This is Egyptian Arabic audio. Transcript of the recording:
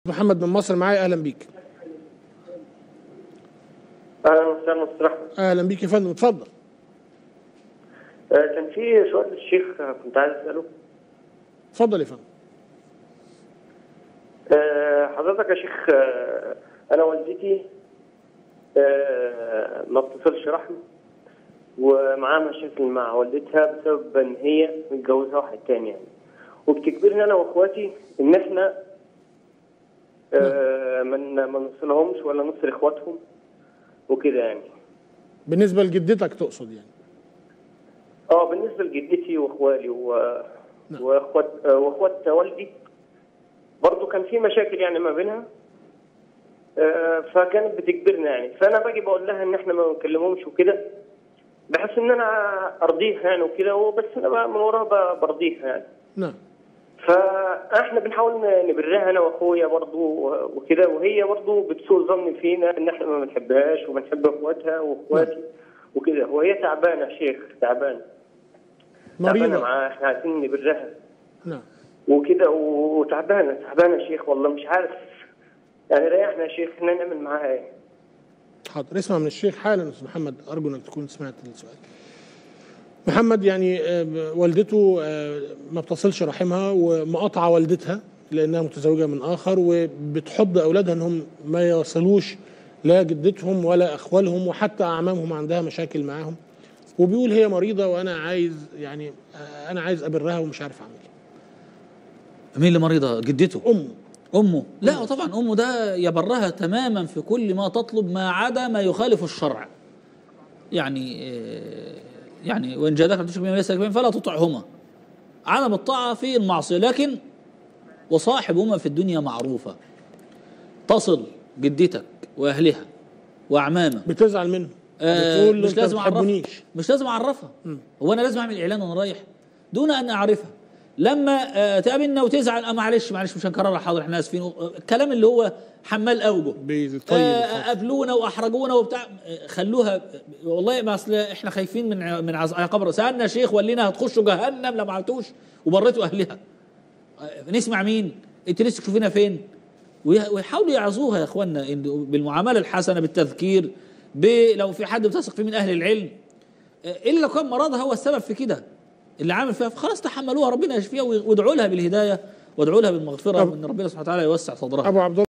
محمد من مصر معايا اهلا بيك اهلا وسهلا استاذ احمد اهلا بيك يا فندم اتفضل آه، كان في سؤال للشيخ آه، كنت عايز اساله اتفضل يا فندم آه، حضرتك يا شيخ آه، انا والدتي آه، ما بتصلش رحم ومعاها مشاكل مع والدتها بسبب ان هي متجوزه واحد تاني يعني وبتجبرني انا واخواتي ان احنا آه، ما ن- ما نوصلهمش ولا نوصل اخواتهم وكده يعني بالنسبه لجدتك تقصد يعني اه بالنسبه لجدتي واخوالي و... نعم. واخوات واخوات والدي برضه كان في مشاكل يعني ما بينها آه، فكانت بتجبرنا يعني فانا باجي بقول لها ان احنا ما بنكلمهمش وكده بحس ان انا ارضيها يعني وكده وبس انا بقى من وراها ب- برضيها يعني نعم فاحنا بنحاول ن- نبرها انا واخويا برضه وكده وهي برضه بتسوء ظن فينا ان احنا ما بنحبهاش وبنحب اخواتها واخواتي وكده وهي تعبانه يا شيخ تعبانه تعبانه مريضه معاها احنا عايزين نبرها نعم وكده وتعبانه تعبانه يا شيخ والله مش عارف يعني ريحنا يا شيخ احنا نعمل معاها ايه حاضر اسمع من الشيخ حالا استاذ محمد ارجو انك تكون سمعت السؤال محمد يعني آه، والدته آه، ما بتصلش رحمها ومقاطعه والدتها لانها متزوجه من اخر وبتحض اولادها انهم ما يصلوش لا جدتهم ولا اخوالهم وحتى اعمامهم عندها مشاكل معاهم وبيقول هي مريضه وانا عايز يعني آه، انا عايز ابرها ومش عارف اعمل إيه. مين اللي مريضة جدته امه أمه لا طبعا أمه ده يبرها تماما في كل ما تطلب ما عدا ما يخالف الشرع يعني آه، يعني وإن جادك أن تشرك بما ليس لك به فلا تطعهما عدم الطاعة في المعصية لكن وصاحبهما في الدنيا معروفة تصل جدتك وأهلها وأعمامك بتزعل منه آه، بتقول له مش انت لازم ما اعرفها بتحبنيش مش لازم اعرفها هو انا لازم اعمل اعلان وانا رايح دون ان اعرفها لما آه، تقابلنا وتزعل آه معلش معلش مش هنكررها حاضر احنا اسفين آه، الكلام اللي هو حمال اوجه بيطيب آه، الخاطر. قابلونا واحرجونا وبتاع آه، خلوها والله ما اصل احنا خايفين من ع- من عز- عقاب سالنا شيخ ولينا هتخشوا جهنم لو ما عملتوش وبريتوا اهلها آه، نسمع مين انت لسه تشوفينا فين ويه- ويحاولوا يعظوها يا اخوانا إن بالمعامله الحسنه بالتذكير ب- لو في حد بتثق فيه من اهل العلم آه، الا لو كان مرضها هو السبب في كده اللي عامل فيها خلاص تحملوها ربنا يشفيها وادعوا لها بالهدايه وادعوا لها بالمغفره طب- وان ربنا سبحانه وتعالى يوسع صدرها ابو عبد الله